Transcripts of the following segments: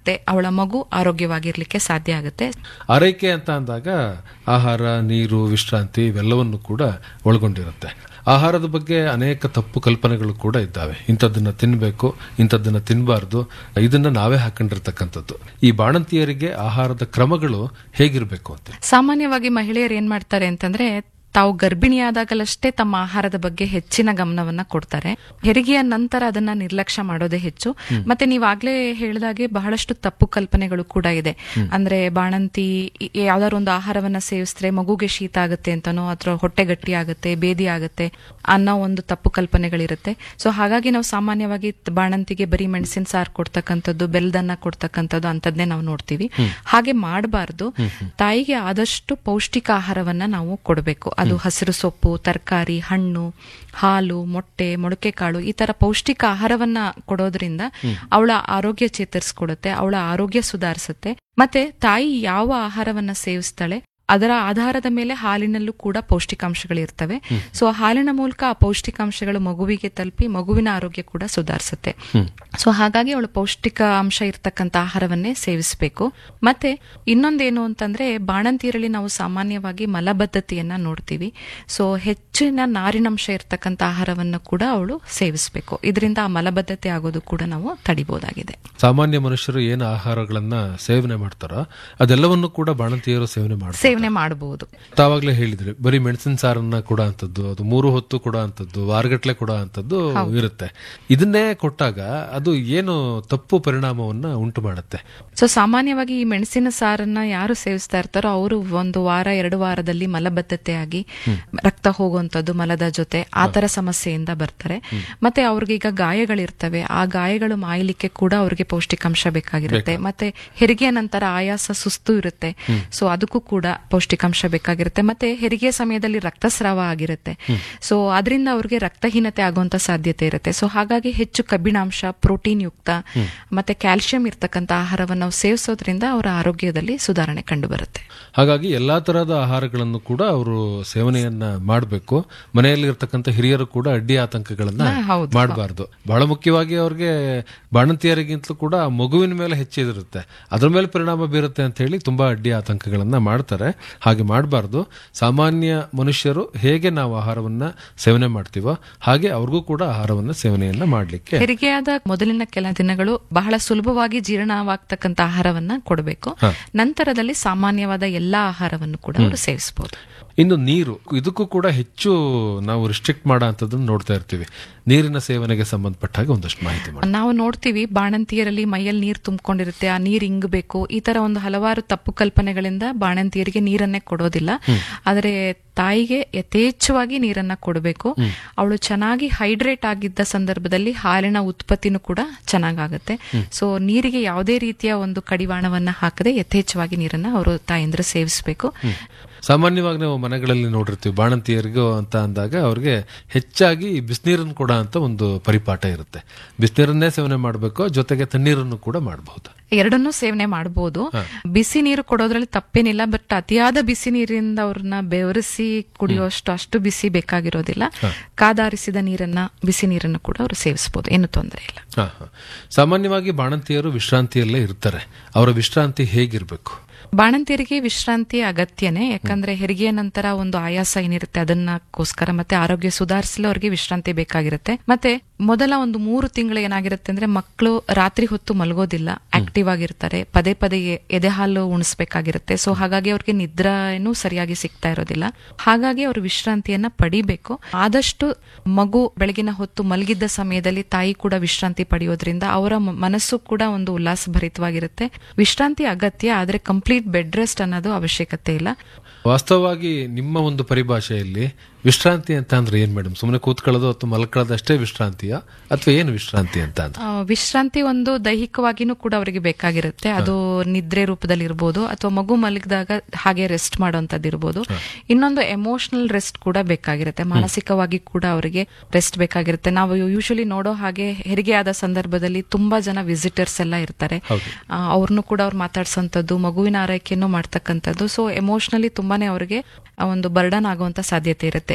ಆಗುತ್ತೆ ಅವಳ ಮಗು ಆರೋಗ್ಯವಾಗಿರ್ಲಿಕ್ಕೆ ಸಾಧ್ಯ ಆಗುತ್ತೆ ಆರೈಕೆ ಅಂತ ಅಂದಾಗ ಆಹಾರ ನೀರು ವಿಶ್ರಾಂತಿ ಇವೆಲ್ಲವನ್ನು ಕೂಡ ಒಳಗೊಂಡಿರುತ್ತೆ ಆಹಾರದ ಬಗ್ಗೆ ಅನೇಕ ತಪ್ಪು ಕಲ್ಪನೆಗಳು ಕೂಡ ಇದ್ದಾವೆ ಇಂಥದ್ದನ್ನ ತಿನ್ಬೇಕು ಇಂಥದ್ದನ್ನ ತಿನ್ನಬಾರ್ದು ಇದನ್ನ ನಾವೇ ಹಾಕೊಂಡಿರ್ತಕ್ಕಂಥದ್ದು ಈ ಬಾಣಂತಿಯರಿಗೆ ಆಹಾರದ ಕ್ರಮಗಳು ಹೇಗಿರಬೇಕು ಅಂತ ಸಾಮಾನ್ಯವಾಗಿ ಮಹಿಳೆಯರು ಏನ್ ಮಾಡ್ತಾರೆ ಅಂತಂದ್ರೆ ತಾವು ಗರ್ಭಿಣಿಯಾದಾಗಲಷ್ಟೇ ತಮ್ಮ ಆಹಾರದ ಬಗ್ಗೆ ಹೆಚ್ಚಿನ ಗಮನವನ್ನ ಕೊಡ್ತಾರೆ ಹೆರಿಗೆಯ ನಂತರ ಅದನ್ನ ನಿರ್ಲಕ್ಷ್ಯ ಮಾಡೋದೇ ಹೆಚ್ಚು ಮತ್ತೆ ನೀವಾಗ್ಲೇ ಹೇಳಿದಾಗೆ ಬಹಳಷ್ಟು ತಪ್ಪು ಕಲ್ಪನೆಗಳು ಕೂಡ ಇದೆ ಅಂದ್ರೆ ಬಾಣಂತಿ ಯಾವ್ದಾದ್ರು ಒಂದು ಆಹಾರವನ್ನ ಸೇವಿಸಿದ್ರೆ ಮಗುಗೆ ಶೀತ ಆಗುತ್ತೆ ಅಂತನೋ ಅಥವಾ ಹೊಟ್ಟೆ ಗಟ್ಟಿ ಆಗುತ್ತೆ ಬೇದಿ ಆಗುತ್ತೆ ಅನ್ನೋ ಒಂದು ತಪ್ಪು ಕಲ್ಪನೆಗಳಿರುತ್ತೆ ಸೊ ಹಾಗಾಗಿ ನಾವು ಸಾಮಾನ್ಯವಾಗಿ ತ್- ಬಾಣಂತಿಗೆ ಬರೀ ಮೆಣಸಿನ ಸಾರು ಕೊಡ್ತಕ್ಕಂಥದ್ದು ಬೆಲ್ಲದನ್ನ ಕೊಡ್ತಕ್ಕಂಥದ್ದು ಅಂತದ್ನೇ ನಾವು ನೋಡ್ತೀವಿ ಹಾಗೆ ಮಾಡಬಾರ್ದು ತಾಯಿಗೆ ಆದಷ್ಟು ಪೌಷ್ಟಿಕ ಆಹಾರವನ್ನ ನಾವು ಕೊಡಬೇಕು ಅದು ಹಸಿರು ಸೊಪ್ಪು ತರಕಾರಿ ಹಣ್ಣು ಹಾಲು ಮೊಟ್ಟೆ ಮೊಳಕೆ ಕಾಳು ಈ ತರ ಪೌಷ್ಟಿಕ ಆಹಾರವನ್ನ ಕೊಡೋದ್ರಿಂದ ಅವಳ ಆರೋಗ್ಯ ಚೇತರಿಸ್ಕೊಡುತ್ತೆ ಅವಳ ಆರೋಗ್ಯ ಸುಧಾರಿಸುತ್ತೆ ಮತ್ತೆ ತಾಯಿ ಯಾವ ಆಹಾರವನ್ನ ಸೇವಿಸ್ತಾಳೆ ಅದರ ಆಧಾರದ ಮೇಲೆ ಹಾಲಿನಲ್ಲೂ ಕೂಡ ಪೌಷ್ಟಿಕಾಂಶಗಳಿರ್ತವೆ ಸೊ ಹಾಲಿನ ಮೂಲಕ ಆ ಪೌಷ್ಟಿಕಾಂಶಗಳು ಮಗುವಿಗೆ ತಲುಪಿ ಮಗುವಿನ ಆರೋಗ್ಯ ಕೂಡ ಸುಧಾರಿಸುತ್ತೆ ಸೊ ಹಾಗಾಗಿ ಅವಳು ಪೌಷ್ಟಿಕ ಅಂಶ ಇರ್ತಕ್ಕಂಥ ಆಹಾರವನ್ನೇ ಸೇವಿಸಬೇಕು ಮತ್ತೆ ಇನ್ನೊಂದೇನು ಅಂತಂದ್ರೆ ಬಾಣಂತಿಯರಲ್ಲಿ ನಾವು ಸಾಮಾನ್ಯವಾಗಿ ಮಲಬದ್ಧತೆಯನ್ನ ನೋಡ್ತೀವಿ ಸೊ ಹೆಚ್ಚಿನ ನಾರಿನಂಶ ಇರ್ತಕ್ಕಂಥ ಆಹಾರವನ್ನು ಕೂಡ ಅವಳು ಸೇವಿಸಬೇಕು ಇದರಿಂದ ಆ ಮಲಬದ್ಧತೆ ಆಗೋದು ಕೂಡ ನಾವು ತಡಿಬಹುದಾಗಿದೆ ಸಾಮಾನ್ಯ ಮನುಷ್ಯರು ಏನು ಆಹಾರಗಳನ್ನ ಸೇವನೆ ಮಾಡ್ತಾರೋ ಅದೆಲ್ಲವನ್ನು ಕೂಡ ಬಾಣಂತಿಯರು ಸೇವನೆ ಮಾಡ್ತಾರೆ ಸೇವನೆ ಮಾಡಬಹುದು ತಾವಾಗ್ಲೇ ಹೇಳಿದ್ರಿ ಬರೀ ಮೆಣಸಿನ ಸಾರನ್ನ ಕೊಡ ಅಂತದ್ದು ಅದು ಮೂರು ಹೊತ್ತು ಕೊಡ ಅಂತದ್ದು ವಾರಗಟ್ಲೆ ಕೊಡ ಅಂತದ್ದು ಇರುತ್ತೆ ಇದನ್ನೇ ಕೊಟ್ಟಾಗ ಅದು ಏನು ತಪ್ಪು ಪರಿಣಾಮವನ್ನ ಉಂಟು ಮಾಡುತ್ತೆ ಸೊ ಸಾಮಾನ್ಯವಾಗಿ ಈ ಮೆಣಸಿನ ಸಾರನ್ನ ಯಾರು ಸೇವಿಸ್ತಾ ಇರ್ತಾರೋ ಅವರು ಒಂದು ವಾರ ಎರಡು ವಾರದಲ್ಲಿ ಮಲಬದ್ಧತೆ ಆಗಿ ರಕ್ತ ಹೋಗುವಂತದ್ದು ಮಲದ ಜೊತೆ ಆ ತರ ಸಮಸ್ಯೆಯಿಂದ ಬರ್ತಾರೆ ಮತ್ತೆ ಅವ್ರಿಗೆ ಈಗ ಗಾಯಗಳಿರ್ತವೆ ಆ ಗಾಯಗಳು ಮಾಯಲಿಕ್ಕೆ ಕೂಡ ಅವ್ರಿಗೆ ಪೌಷ್ಟಿಕಾಂಶ ಬೇಕಾಗಿರುತ್ತೆ ಮತ್ತೆ ಹೆರಿಗೆಯ ನಂತರ ಆಯಾಸ ಸುಸ್ತು ಇರುತ್ತೆ ಸೊ ಅದಕ್ಕೂ ಕೂಡ ಪೌಷ್ಟಿಕಾಂಶ ಬೇಕಾಗಿರುತ್ತೆ ಮತ್ತೆ ಹೆರಿಗೆ ಸಮಯದಲ್ಲಿ ರಕ್ತಸ್ರಾವ ಆಗಿರುತ್ತೆ ಸೊ ಅದರಿಂದ ಅವ್ರಿಗೆ ರಕ್ತಹೀನತೆ ಆಗುವಂತ ಸಾಧ್ಯತೆ ಇರುತ್ತೆ ಸೊ ಹಾಗಾಗಿ ಹೆಚ್ಚು ಕಬ್ಬಿಣಾಂಶ ಪ್ರೋಟೀನ್ ಯುಕ್ತ ಮತ್ತೆ ಕ್ಯಾಲ್ಸಿಯಂ ಇರ್ತಕ್ಕಂಥ ಆಹಾರವನ್ನು ನಾವು ಸೇವಿಸೋದ್ರಿಂದ ಅವರ ಆರೋಗ್ಯದಲ್ಲಿ ಸುಧಾರಣೆ ಕಂಡು ಬರುತ್ತೆ ಹಾಗಾಗಿ ಎಲ್ಲಾ ತರಹದ ಆಹಾರಗಳನ್ನು ಕೂಡ ಅವರು ಸೇವನೆಯನ್ನ ಮಾಡಬೇಕು ಮನೆಯಲ್ಲಿ ಇರ್ತಕ್ಕಂಥ ಹಿರಿಯರು ಕೂಡ ಅಡ್ಡಿ ಆತಂಕಗಳನ್ನ ಹಾ, ಹೌದು. ಮಾಡಬಾರ್ದು ಬಹಳ ಮುಖ್ಯವಾಗಿ ಅವ್ರಿಗೆ ಬಾಣಂತಿಯರಿಗಿಂತಲೂ ಕೂಡ ಮಗುವಿನ ಮೇಲೆ ಹೆಚ್ಚಿದಿರುತ್ತೆ ಅದ್ರ ಮೇಲೆ ಪರಿಣಾಮ ಬೀರುತ್ತೆ ಅಂತ ಹೇಳಿ ತುಂಬಾ ಅಡ್ಡಿ ಆತಂಕಗಳನ್ನ ಮಾಡ್ತಾರೆ ಹಾಗೆ ಮಾಡಬಾರ್ದು ಸಾಮಾನ್ಯ ಮನುಷ್ಯರು ಹೇಗೆ ನಾವು ಆಹಾರವನ್ನ ಸೇವನೆ ಮಾಡ್ತೀವೋ ಹಾಗೆ ಅವ್ರಿಗೂ ಕೂಡ ಆಹಾರವನ್ನ ಸೇವನೆಯನ್ನ ಮಾಡ್ಲಿಕ್ಕೆ ಹೆರಿಗೆಯಾದ ಮೊದಲಿನ ಕೆಲ ದಿನಗಳು ಬಹಳ ಸುಲಭವಾಗಿ ಜೀರ್ಣವಾಗ್ತಕ್ಕಂಥ ಆಹಾರವನ್ನ ಕೊಡಬೇಕು ನಂತರದಲ್ಲಿ ಸಾಮಾನ್ಯವಾದ ಎಲ್ಲಾ ಆಹಾರವನ್ನು ಕೂಡ ಅವರು ಸೇವಿಸಬಹುದು ಇನ್ನು ನೀರು ಇದಕ್ಕೂ ಕೂಡ ಹೆಚ್ಚು ನಾವು ರಿಸ್ಟ್ರಿಕ್ಟ್ ಮಾಡೋ ಅಂಥದ್ದನ್ನು ನೋಡ್ತಾ ಇರ್ತೀವಿ ನೀರಿನ ಸೇವನೆಗೆ ಸಂಬಂಧಪಟ್ಟ ಹಾಗೆ ಒಂದಷ್ಟು ಮಾಹಿತಿ ಮಾಡಿ ನಾವು ನೋಡ್ತೀವಿ ಬಾಣಂತಿಯರಲ್ಲಿ ಮೈಯಲ್ಲಿ ನೀರು ತುಂಬಿಕೊಂಡಿರುತ್ತೆ ಆ ನೀರು ಇಂಗಬೇಕು ಈ ತರ ಒಂದು ಹಲವಾರು ತಪ್ಪು ಕಲ್ಪನೆಗಳಿಂದ ಬಾಣಂತಿಯರಿಗೆ ನೀರನ್ನೇ ಕೊಡೋದಿಲ್ಲ ಆದರೆ ತಾಯಿಗೆ ಯಥೇಚ್ಛವಾಗಿ ನೀರನ್ನ ಕೊಡಬೇಕು ಅವಳು ಚೆನ್ನಾಗಿ ಹೈಡ್ರೇಟ್ ಆಗಿದ್ದ ಸಂದರ್ಭದಲ್ಲಿ ಹಾಲಿನ ಉತ್ಪತ್ತಿನೂ ಕೂಡ ಚೆನ್ನಾಗಾಗುತ್ತೆ ಸೊ ನೀರಿಗೆ ಯಾವುದೇ ರೀತಿಯ ಒಂದು ಕಡಿವಾಣವನ್ನ ಹಾಕದೆ ಯಥೇಚ್ಛವಾಗಿ ನೀರನ್ನ ಅವರು ತಾಯಂದ್ರು ಸೇವಿಸಬೇಕು ಸಾಮಾನ್ಯವಾಗಿ ನಾವು ಮನೆಗಳಲ್ಲಿ ನೋಡಿರ್ತೀವಿ ಬಾಣಂತಿಯರಿಗೂ ಅಂತ ಅಂದಾಗ ಅವ್ರಿಗೆ ಹೆಚ್ಚಾಗಿ ಬಿಸಿನೀರನ್ನು ಕೊಡ ಅಂತ ಒಂದು ಪರಿಪಾಠ ಇರುತ್ತೆ ಬಿಸಿನೀರನ್ನೇ ಸೇವನೆ ಮಾಡಬೇಕು ಜೊತೆಗೆ ತಣ್ಣೀರನ್ನು ಕೂಡ ಮಾಡಬಹುದು ಎರಡನ್ನೂ ಸೇವನೆ ಮಾಡಬಹುದು ಬಿಸಿ ನೀರು ಕೊಡೋದ್ರಲ್ಲಿ ತಪ್ಪೇನಿಲ್ಲ ಬಟ್ ಅತಿಯಾದ ಬಿಸಿ ನೀರಿಂದ ಅವ್ರನ್ನ ಬೆವರಿಸಿ ಕುಡಿಯುವಷ್ಟು ಅಷ್ಟು ಬಿಸಿ ಬೇಕಾಗಿರೋದಿಲ್ಲ ಕಾದಾರಿಸಿದ ನೀರನ್ನ ಬಿಸಿ ನೀರನ್ನು ಕೂಡ ಅವರು ಸೇವಿಸಬಹುದು ಏನು ತೊಂದರೆ ಇಲ್ಲ ಹಾ, ಹಾ. ಸಾಮಾನ್ಯವಾಗಿ ಬಾಣಂತಿಯರು ವಿಶ್ರಾಂತಿಯಲ್ಲೇ ಇರ್ತಾರೆ ಅವರ ವಿಶ್ರಾಂತಿ ಹೇಗಿರ್ಬೇಕು ಬಾಣಂತಿಯರಿಗೆ ವಿಶ್ರಾಂತಿ ಅಗತ್ಯನೇ ಯಾಕಂದ್ರೆ ಹೆರಿಗೆಯ ನಂತರ ಒಂದು ಆಯಾಸ ಏನಿರುತ್ತೆ ಅದನ್ನಕ್ಕೋಸ್ಕರ ಮತ್ತೆ ಆರೋಗ್ಯ ಸುಧಾರಿಸಲು ಅವರಿಗೆ ವಿಶ್ರಾಂತಿ ಬೇಕಾಗಿರುತ್ತೆ ಮತ್ತೆ ಮೊದಲ ಒಂದು ಮೂರು ತಿಂಗಳು ಏನಾಗಿರುತ್ತೆ ಅಂದ್ರೆ ಮಕ್ಕಳು ರಾತ್ರಿ ಹೊತ್ತು ಮಲಗೋದಿಲ್ಲ ಆಕ್ಟಿವ್ ಆಗಿರ್ತಾರೆ ಪದೇ ಪದೇ ಎ- ಎದೆ ಹಾಲು ಉಣಿಸ್ಬೇಕಾಗಿರುತ್ತೆ ಸೊ ಹಾಗಾಗಿ ಅವ್ರಿಗೆ ನಿದ್ರಾನು ಸರಿಯಾಗಿ ಸಿಗ್ತಾ ಇರೋದಿಲ್ಲ ಹಾಗಾಗಿ ಅವರು ವಿಶ್ರಾಂತಿಯನ್ನ ಪಡಿಬೇಕು ಆದಷ್ಟು ಮಗು ಬೆಳಗಿನ ಹೊತ್ತು ಮಲಗಿದ್ದ ಸಮಯದಲ್ಲಿ ತಾಯಿ ಕೂಡ ವಿಶ್ರಾಂತಿ ಪಡೆಯೋದ್ರಿಂದ ಅವರ ಮ- ಮನಸ್ಸು ಕೂಡ ಒಂದು ಉಲ್ಲಾಸಭರಿತವಾಗಿರುತ್ತೆ ವಿಶ್ರಾಂತಿ ಅಗತ್ಯ ಆದ್ರೆ ಕಂಪ್ಲೀಟ್ ಬೆಡ್ ರೆಸ್ಟ್ ಅನ್ನೋದು ಅವಶ್ಯಕತೆ ಇಲ್ಲ ವಾಸ್ತವವಾಗಿ ನಿಮ್ಮ ಒಂದು ಪರಿಭಾಷೆಯಲ್ಲಿ ವಿಶ್ರಾಂತಿ ಅಂತ ಅಂದ್ರೆ ಏನ್ ಮೇಡಮ್ ಸುಮ್ಮನೆ ಕೂತ್ಕೊಳ್ಳೋದು ಅಥವಾ ಮಲ್ಕೊಳ್ಳೋದು ಅಷ್ಟೇ ವಿಶ್ರಾಂತಿಯ ಅಥವಾ ಏನು ವಿಶ್ರಾಂತಿ ಅಂತ ಅಂದ್ರೆ ಆ, ವಿಶ್ರಾಂತಿ ಒಂದು ದೈಹಿಕವಾಗಿನೂ ಕೂಡ ಅವರಿಗೆ ಬೇಕಾಗಿರುತ್ತೆ ಅದು ನಿದ್ರೆ ರೂಪದಲ್ಲಿ ಇರ್ಬೋದು ಅಥವಾ ಮಗು ಮಲಗಿದಾಗ ಹಾಗೆ ರೆಸ್ಟ್ ಮಾಡುವಂತದ್ದು ಇರ್ಬೋದು ಇನ್ನೊಂದು ಎಮೋಷನಲ್ ರೆಸ್ಟ್ ಕೂಡ ಬೇಕಾಗಿರುತ್ತೆ ಮಾನಸಿಕವಾಗಿ ಕೂಡ ಅವರಿಗೆ ರೆಸ್ಟ್ ಬೇಕಾಗಿರುತ್ತೆ ನಾವು ಯೂಶಲಿ ನೋಡೋ ಹಾಗೆ ಹೆರಿಗೆ ಆದ ಸಂದರ್ಭದಲ್ಲಿ ತುಂಬಾ ಜನ ವಿಸಿಟರ್ಸ್ ಎಲ್ಲ ಇರ್ತಾರೆ ಆ, ಅವ್ರನ್ನು ಕೂಡ ಅವ್ರು ಮಾತಾಡ್ಸೋಂಥದ್ದು ಮಗುವಿನ ಆರೈಕೆಯನ್ನು ಮಾಡ್ತಕ್ಕಂಥದ್ದು ಸೊ ಎಮೋಷನಲಿ ತುಂಬಾನೇ ಅವರಿಗೆ ಒಂದು ಬರ್ಡನ್ ಆಗುವಂತ ಸಾಧ್ಯತೆ ಇರುತ್ತೆ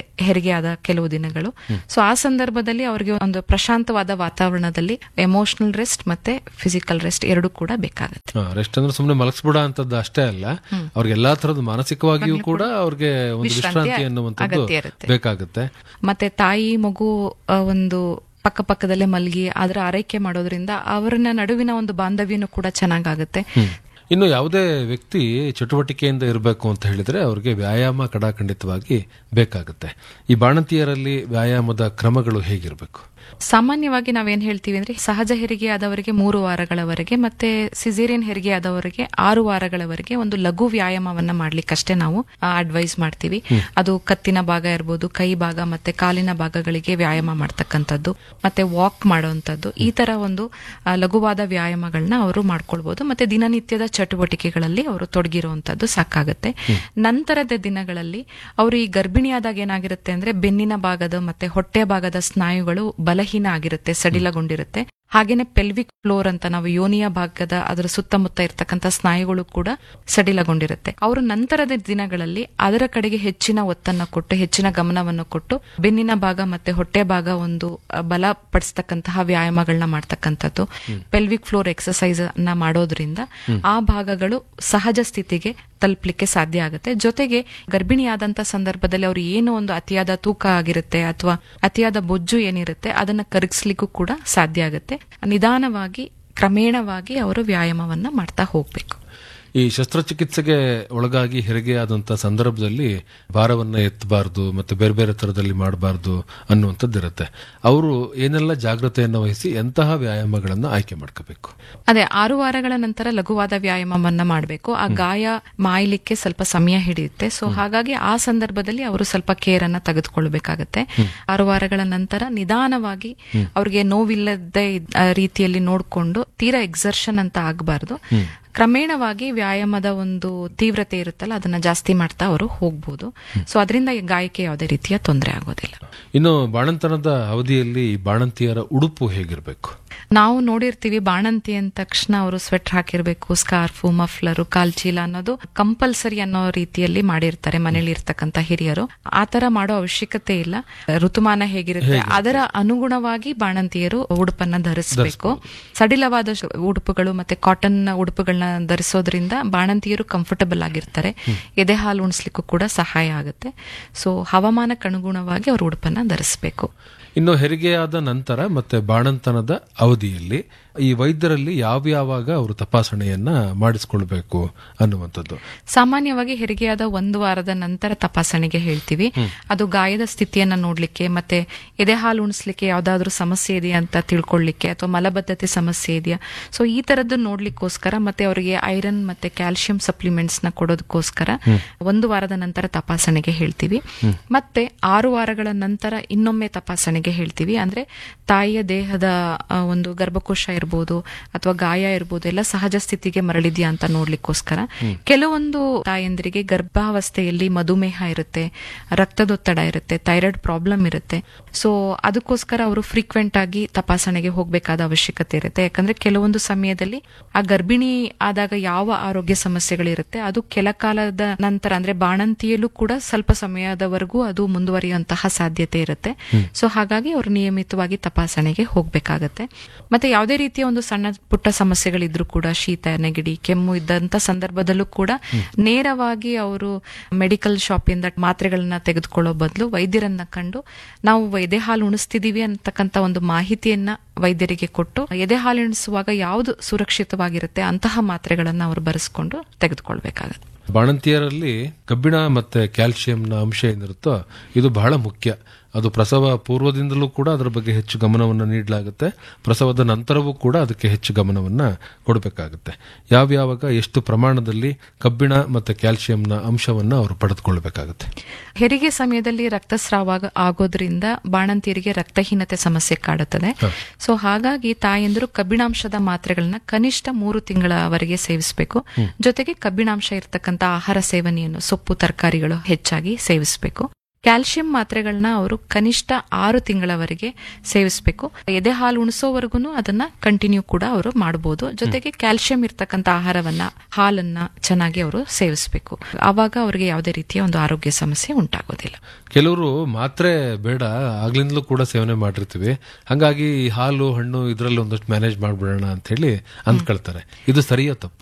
ಹೆರಿಗೆ ಆದ ಕೆಲವು ದಿನಗಳು ಸೊ ಆ ಸಂದರ್ಭದಲ್ಲಿ ಅವರಿಗೆ ಒಂದು ಪ್ರಶಾಂತವಾದ ವಾತಾವರಣದಲ್ಲಿ ಎಮೋಷನಲ್ ರೆಸ್ಟ್ ಮತ್ತೆ ಫಿಸಿಕಲ್ ರೆಸ್ಟ್ ಎರಡೂ ಕೂಡ ಬೇಕಾಗುತ್ತೆ ರೆಸ್ಟ್ ಅಂದ್ರೆ ಸುಮ್ಮನೆ ಮಲಗಿಸ್ಬಿಡ ಅಂತದ್ದು ಅಷ್ಟೇ ಅಲ್ಲ ಅವ್ರಿಗೆ ಎಲ್ಲಾ ತರದ ಮಾನಸಿಕವಾಗಿಯೂ ಕೂಡ ಅವ್ರಿಗೆ ಒಂದು ವಿಶ್ರಾಂತಿ ಅನ್ನುವಂಥದ್ದು ಅಗತ್ಯ ಇರುತ್ತೆ. ಬೇಕಾಗುತ್ತೆ ಮತ್ತೆ ತಾಯಿ ಮಗು ಆ, ಒಂದು ಪಕ್ಕ ಪಕ್ಕದಲ್ಲೇ ಮಲಗಿ ಅದರ ಆರೈಕೆ ಮಾಡೋದ್ರಿಂದ ಅವರನ್ನ ನಡುವಿನ ಒಂದು ಬಾಂಧವ್ಯನೂ ಕೂಡ ಚೆನ್ನಾಗಾಗುತ್ತೆ ಇನ್ನು ಯಾವುದೇ ವ್ಯಕ್ತಿ ಚಟುವಟಿಕೆಯಿಂದ ಇರಬೇಕು ಅಂತ ಹೇಳಿದ್ರೆ ಅವ್ರಿಗೆ ವ್ಯಾಯಾಮ ಕಡಾಖಂಡಿತವಾಗಿ ಬೇಕಾಗುತ್ತೆ ಈ ಬಾಣಂತಿಯರಲ್ಲಿ ವ್ಯಾಯಾಮದ ಕ್ರಮಗಳು ಹೇಗಿರಬೇಕು ಸಾಮಾನ್ಯವಾಗಿ ನಾವೇನ್ ಹೇಳ್ತೀವಿ ಅಂದ್ರೆ ಸಹಜ ಹೆರಿಗೆ ಆದವರಿಗೆ ಮೂರು ವಾರಗಳವರೆಗೆ ಮತ್ತೆ ಸಿಸೇರಿಯನ್ ಹೆರಿಗೆ ಆದವರಿಗೆ ಆರು ವಾರಗಳವರೆಗೆ ಒಂದು ಲಘು ವ್ಯಾಯಾಮವನ್ನ ಮಾಡ್ಲಿಕ್ಕಷ್ಟೇ ನಾವು ಅಡ್ವೈಸ್ ಮಾಡ್ತೀವಿ ಅದು ಕತ್ತಿನ ಭಾಗ ಇರ್ಬೋದು ಕೈ ಭಾಗ ಮತ್ತೆ ಕಾಲಿನ ಭಾಗಗಳಿಗೆ ವ್ಯಾಯಾಮ ಮಾಡ್ತಕ್ಕಂಥದ್ದು ಮತ್ತೆ ವಾಕ್ ಮಾಡುವಂತದ್ದು ಈ ತರ ಒಂದು ಆ, ಲಘುವಾದ ವ್ಯಾಯಾಮಗಳನ್ನ ಅವರು ಮಾಡ್ಕೊಳ್ಬಹುದು ಮತ್ತೆ ದಿನನಿತ್ಯದ ಚಟುವಟಿಕೆಗಳಲ್ಲಿ ಅವರು ತೊಡಗಿರುವಂತದ್ದು ಸಾಕಾಗುತ್ತೆ ನಂತರದ ದಿನಗಳಲ್ಲಿ ಅವರು ಈ ಗರ್ಭಿಣಿಯಾದಾಗ ಏನಾಗಿರುತ್ತೆ ಅಂದ್ರೆ ಬೆನ್ನಿನ ಭಾಗದ ಮತ್ತೆ ಹೊಟ್ಟೆ ಭಾಗದ ಸ್ನಾಯುಗಳು ಬಲಹೀನ ಆಗಿರುತ್ತೆ ಸಡಿಲಗೊಂಡಿರುತ್ತೆ ಹಾಗೇನೆ ಪೆಲ್ವಿಕ್ ಫ್ಲೋರ್ ಅಂತ ನಾವು ಯೋನಿಯ ಭಾಗದ ಅದರ ಸುತ್ತಮುತ್ತ ಇರ್ತಕ್ಕಂಥ ಸ್ನಾಯುಗಳು ಕೂಡ ಸಡಿಲಗೊಂಡಿರುತ್ತೆ ಅವರು ನಂತರದ ದಿನಗಳಲ್ಲಿ ಅದರ ಕಡೆಗೆ ಹೆಚ್ಚಿನ ಒತ್ತನ್ನು ಕೊಟ್ಟು ಹೆಚ್ಚಿನ ಗಮನವನ್ನು ಕೊಟ್ಟು ಬೆನ್ನಿನ ಭಾಗ ಮತ್ತೆ ಹೊಟ್ಟೆ ಭಾಗ ಒಂದು ಅ, ಬಲಪಡಿಸ್ತಕ್ಕಂತಹ ವ್ಯಾಯಾಮಗಳನ್ನ ಮಾಡ್ತಕ್ಕಂಥದ್ದು ಪೆಲ್ವಿಕ್ ಫ್ಲೋರ್ ಎಕ್ಸಸೈಸ್ ಅನ್ನ ಮಾಡೋದ್ರಿಂದ ಆ ಭಾಗಗಳು ಸಹಜ ಸ್ಥಿತಿಗೆ ತಲುಪಲಿಕ್ಕೆ ಸಾಧ್ಯ ಆಗುತ್ತೆ ಜೊತೆಗೆ ಗರ್ಭಿಣಿಯಾದಂತ ಸಂದರ್ಭದಲ್ಲಿ ಅವರು ಏನು ಒಂದು ಅತಿಯಾದ ತೂಕ ಆಗಿರುತ್ತೆ ಅಥವಾ ಅತಿಯಾದ ಬೊಜ್ಜು ಏನಿರುತ್ತೆ ಅದನ್ನ ಕರಗಿಸ್ಲಿಕ್ಕೂ ಕೂಡ ಸಾಧ್ಯ ಆಗುತ್ತೆ ನಿಧಾನವಾಗಿ ಕ್ರಮೇಣವಾಗಿ ಅವರು ವ್ಯಾಯಾಮವನ್ನ ಮಾಡ್ತಾ ಹೋಗ್ಬೇಕು ಈ ಶಸ್ತ್ರಚಿಕಿತ್ಸೆಗೆ ಒಳಗಾಗಿ ಹೆರಿಗೆ ಆದಂತ ಸಂದರ್ಭದಲ್ಲಿ ಭಾರವನ್ನ ಎತ್ತಬಾರದು ಮತ್ತೆ ಬೇರೆ ಬೇರೆ ತರದಲ್ಲಿ ಮಾಡಬಾರದು ಅನ್ನುವಂಥದ್ದು ಇರುತ್ತೆ ಅವರು ಏನೆಲ್ಲ ಜಾಗ್ರತೆಯನ್ನು ವಹಿಸಿ ಎಂತಹ ವ್ಯಾಯಾಮಗಳನ್ನ ಆಯ್ಕೆ ಮಾಡ್ಕೋಬೇಕು ಅದೇ ಆರು ವಾರಗಳ ನಂತರ ಲಘುವಾದ ವ್ಯಾಯಾಮವನ್ನ ಮಾಡಬೇಕು ಆ ಗಾಯ ಮಾಯಲಿಕ್ಕೆ ಸ್ವಲ್ಪ ಸಮಯ ಹಿಡಿಯುತ್ತೆ ಸೊ ಹಾಗಾಗಿ ಆ ಸಂದರ್ಭದಲ್ಲಿ ಅವರು ಸ್ವಲ್ಪ ಕೇರ್ ಅನ್ನ ತೆಗೆದುಕೊಳ್ಬೇಕಾಗತ್ತೆ ಆರು ವಾರಗಳ ನಂತರ ನಿಧಾನವಾಗಿ ಅವ್ರಿಗೆ ನೋವಿಲ್ಲದೆ ಇದ್ದ- ಆ ರೀತಿಯಲ್ಲಿ ನೋಡ್ಕೊಂಡು ತೀರಾ ಎಕ್ಸರ್ಷನ್ ಅಂತ ಆಗಬಾರ್ದು ಕ್ರಮೇಣವಾಗಿ ವ್ಯಾಯಾಮದ ಒಂದು ತೀವ್ರತೆ ಇರುತ್ತಲ್ಲ ಅದನ್ನ ಜಾಸ್ತಿ ಮಾಡ್ತಾ ಅವರು ಹೋಗ್ಬೋದು ಸೊ ಅದರಿಂದ ಗಾಯಕ್ಕೆ ಯಾವುದೇ ರೀತಿಯ ತೊಂದರೆ ಆಗೋದಿಲ್ಲ ಇನ್ನು ಬಾಣಂತನದ ಅವಧಿಯಲ್ಲಿ ಈ ಬಾಣಂತಿಯರ ಉಡುಪು ಹೇಗಿರಬೇಕು ನಾವು ನೋಡಿರ್ತೀವಿ ಬಾಣಂತಿ ಅಂದ ತಕ್ಷಣ ಅವರು ಸ್ವೆಟರ್ ಹಾಕಿರ್ಬೇಕು ಸ್ಕಾರ್ಫು ಮಫ್ಲರು ಕಾಲ್ಚೀಲ ಅನ್ನೋದು ಕಂಪಲ್ಸರಿ ಅನ್ನೋ ರೀತಿಯಲ್ಲಿ ಮಾಡಿರ್ತಾರೆ ಮನೇಲಿ ಇರ್ತಕ್ಕಂಥ ಹಿರಿಯರು ಆ ತರ ಮಾಡೋ ಅವಶ್ಯಕತೆ ಇಲ್ಲ ಋತುಮಾನ ಹೇಗಿರುತ್ತೆ ಅದರ ಅನುಗುಣವಾಗಿ ಬಾಣಂತಿಯರು ಉಡುಪನ್ನ ಧರಿಸಬೇಕು ಸಡಿಲವಾದ ಶ- ಉಡುಪುಗಳು ಮತ್ತೆ ಕಾಟನ್ ಉಡುಪುಗಳನ್ನ ಧರಿಸೋದ್ರಿಂದ ಬಾಣಂತಿಯರು ಕಂಫರ್ಟಬಲ್ ಆಗಿರ್ತಾರೆ ಎದೆ ಹಾಲು ಉಣಿಸ್ಲಿಕ್ಕೂ ಕೂಡ ಸಹಾಯ ಆಗುತ್ತೆ ಸೊ ಹವಾಮಾನಕ್ಕೆ ಅನುಗುಣವಾಗಿ ಅವರು ಉಡುಪನ್ನ ಧರಿಸಬೇಕು ಇನ್ನು ಹೆರಿಗೆಯಾದ ನಂತರ ಮತ್ತೆ ಬಾಣಂತನದ ಅವಧಿಯಲ್ಲಿ ಈ ವೈದ್ಯರಲ್ಲಿ ಯಾವ್ಯಾವಾಗ ಅವರು ತಪಾಸಣೆಯನ್ನ ಮಾಡಿಸ್ಕೊಳ್ಬೇಕು ಅನ್ನುವಂಥದ್ದು ಸಾಮಾನ್ಯವಾಗಿ ಹೆರಿಗೆಯಾದ ಒಂದು ವಾರದ ನಂತರ ತಪಾಸಣೆಗೆ ಹೇಳ್ತೀವಿ ಅದು ಗಾಯದ ಸ್ಥಿತಿಯನ್ನ ನೋಡ್ಲಿಕ್ಕೆ ಮತ್ತೆ ಎದೆ ಹಾಲು ಉಣಿಸ್ಲಿಕ್ಕೆ ಯಾವ್ದಾದ್ರು ಸಮಸ್ಯೆ ಇದೆಯಾ ಅಂತ ತಿಳ್ಕೊಳ್ಳಿಕ್ಕೆ ಅಥವಾ ಮಲಬದ್ಧತೆ ಸಮಸ್ಯೆ ಇದೆಯಾ ಸೊ ಈ ತರದ್ದು ನೋಡ್ಲಿಕ್ಕೋಸ್ಕರ ಮತ್ತೆ ಅವರಿಗೆ ಐರನ್ ಮತ್ತೆ ಕ್ಯಾಲ್ಸಿಯಂ ಸಪ್ಲಿಮೆಂಟ್ಸ್ ನ ಕೊಡೋದಕ್ಕೋಸ್ಕರ ಒಂದು ವಾರದ ನಂತರ ತಪಾಸಣೆಗೆ ಹೇಳ್ತೀವಿ ಮತ್ತೆ ಆರು ವಾರಗಳ ನಂತರ ಇನ್ನೊಮ್ಮೆ ತಪಾಸಣೆಗೆ ಹೇಳ್ತೀವಿ ಅಂದ್ರೆ ತಾಯಿಯ ದೇಹದ ಆ, ಒಂದು ಗರ್ಭಕೋಶ ಇರ್ಬೋದು ಅಥವಾ ಗಾಯ ಇರ್ಬೋದು ಎಲ್ಲ ಸಹಜ ಸ್ಥಿತಿಗೆ ಮರಳಿದ್ಯಾ ಅಂತ ನೋಡ್ಲಿಕ್ಕೋಸ್ಕರ ಕೆಲವೊಂದು ತಾಯಂದಿರಿಗೆ ಗರ್ಭಾವಸ್ಥೆಯಲ್ಲಿ ಮಧುಮೇಹ ಇರುತ್ತೆ ರಕ್ತದೊತ್ತಡ ಇರುತ್ತೆ ಥೈರಾಯ್ಡ್ ಪ್ರಾಬ್ಲಮ್ ಇರುತ್ತೆ ಸೊ ಅದಕ್ಕೋಸ್ಕರ ಅವರು ಫ್ರೀಕ್ವೆಂಟ್ ಆಗಿ ತಪಾಸಣೆಗೆ ಹೋಗಬೇಕಾದ ಅವಶ್ಯಕತೆ ಇರುತ್ತೆ ಯಾಕಂದ್ರೆ ಕೆಲವೊಂದು ಸಮಯದಲ್ಲಿ ಆ ಗರ್ಭಿಣಿ ಆದಾಗ ಯಾವ ಆರೋಗ್ಯ ಸಮಸ್ಯೆಗಳಿರುತ್ತೆ ಅದು ಕೆಲ ಕಾಲದ ನಂತರ ಅಂದ್ರೆ ಬಾಣಂತಿಯಲ್ಲೂ ಕೂಡ ಸ್ವಲ್ಪ ಸಮಯದವರೆಗೂ ಅದು ಮುಂದುವರಿಯುವಂತಹ ಸಾಧ್ಯತೆ ಇರುತ್ತೆ ಸೊ ಹಾಗಾಗಿ ಅವರು ನಿಯಮಿತವಾಗಿ ತಪಾಸಣೆಗೆ ಹೋಗ್ಬೇಕಾಗತ್ತೆ ಮತ್ತೆ ಯಾವುದೇ ರೀತಿಯ ಒಂದು ಸಣ್ಣ ಪುಟ್ಟ ಸಮಸ್ಯೆಗಳಿದ್ರು ಕೂಡ ಶೀತ ನೆಗಡಿ ಕೆಮ್ಮು ಇದ್ದಂತ ಸಂದರ್ಭದಲ್ಲೂ ಕೂಡ ನೇರವಾಗಿ ಅವರು ಮೆಡಿಕಲ್ ಶಾಪಿಂದ ಮಾತ್ರೆಗಳನ್ನ ತೆಗೆದುಕೊಳ್ಳೋ ಬದಲು ವೈದ್ಯರನ್ನ ಕಂಡು ನಾವು ಎದೆ ಹಾಲು ಉಣಿಸ್ತಿದೀವಿ ಅಂತಕ್ಕಂಥ ಒಂದು ಮಾಹಿತಿಯನ್ನ ವೈದ್ಯರಿಗೆ ಕೊಟ್ಟು ಎದೆ ಹಾಲು ಉಣಿಸುವಾಗ ಯಾವುದು ಸುರಕ್ಷಿತವಾಗಿರುತ್ತೆ ಅಂತಹ ಮಾತ್ರೆಗಳನ್ನ ಅವರು ಬರೆಸ್ಕೊಂಡು ತೆಗೆದುಕೊಳ್ಬೇಕಾಗತ್ತೆ ಬಾಣಂತಿಯರಲ್ಲಿ ಕಬ್ಬಿಣ ಮತ್ತೆ ಕ್ಯಾಲ್ಸಿಯಂನ ಅಂಶ ಏನಿರುತ್ತೋ ಇದು ಬಹಳ ಮುಖ್ಯ ಅದು ಪ್ರಸವ ಪೂರ್ವದಿಂದಲೂ ಕೂಡ ಅದರ ಬಗ್ಗೆ ಹೆಚ್ಚು ಗಮನವನ್ನು ನೀಡಲಾಗುತ್ತೆ ಪ್ರಸವದ ನಂತರವೂ ಕೂಡ ಅದಕ್ಕೆ ಹೆಚ್ಚು ಗಮನವನ್ನ ಕೊಡಬೇಕಾಗುತ್ತೆ ಯಾವ್ಯಾವಾಗ ಎಷ್ಟು ಪ್ರಮಾಣದಲ್ಲಿ ಕಬ್ಬಿಣ ಮತ್ತೆ ಕ್ಯಾಲ್ಸಿಯಂನ ಅಂಶವನ್ನ ಅವರು ಪಡೆದುಕೊಳ್ಬೇಕಾಗುತ್ತೆ ಹೆರಿಗೆ ಸಮಯದಲ್ಲಿ ರಕ್ತಸ್ರಾವ ಆಗೋದ್ರಿಂದ ಬಾಣಂತಿಯರಿಗೆ ರಕ್ತಹೀನತೆ ಸಮಸ್ಯೆ ಕಾಡುತ್ತದೆ ಸೊ ಹಾಗಾಗಿ ತಾಯಂದಿರು ಕಬ್ಬಿಣಾಂಶದ ಮಾತ್ರೆಗಳನ್ನ ಕನಿಷ್ಠ ಮೂರು ತಿಂಗಳವರೆಗೆ ಸೇವಿಸಬೇಕು ಜೊತೆಗೆ ಕಬ್ಬಿಣಾಂಶ ಇರತಕ್ಕಂತ ಆಹಾರ ಸೇವನೆಯನ್ನು ಸೊಪ್ಪು ತರಕಾರಿಗಳು ಹೆಚ್ಚಾಗಿ ಸೇವಿಸಬೇಕು ಕ್ಯಾಲ್ಸಿಯಂ ಮಾತ್ರೆಗಳನ್ನ ಅವರು ಕನಿಷ್ಠ ಆರು ತಿಂಗಳವರೆಗೆ ಸೇವಿಸಬೇಕು ಎದೆ ಹಾಲು ಉಣಿಸೋವರೆಗೂ ಅದನ್ನ ಕಂಟಿನ್ಯೂ ಕೂಡ ಅವರು ಮಾಡಬಹುದು ಜೊತೆಗೆ ಕ್ಯಾಲ್ಸಿಯಂ ಇರ್ತಕ್ಕಂಥ ಆಹಾರವನ್ನ ಹಾಲನ್ನ ಚೆನ್ನಾಗಿ ಅವರು ಸೇವಿಸಬೇಕು ಆವಾಗ ಅವರಿಗೆ ಯಾವುದೇ ರೀತಿಯ ಒಂದು ಆರೋಗ್ಯ ಸಮಸ್ಯೆ ಉಂಟಾಗೋದಿಲ್ಲ ಕೆಲವರು ಮಾತ್ರೆ ಬೇಡ ಆಗ್ಲಿಂದಲೂ ಕೂಡ ಸೇವನೆ ಮಾಡಿರ್ತೀವಿ ಹಂಗಾಗಿ ಈ ಹಾಲು ಹಣ್ಣು ಇದರಲ್ಲಿ ಒಂದಷ್ಟು ಮ್ಯಾನೇಜ್ ಮಾಡ್ಬಿಡೋಣ ಅಂತ ಹೇಳಿ ಅಂದ್ಕೊಳ್ತಾರೆ ಇದು ಸರಿಯೋ ತಪ್ಪು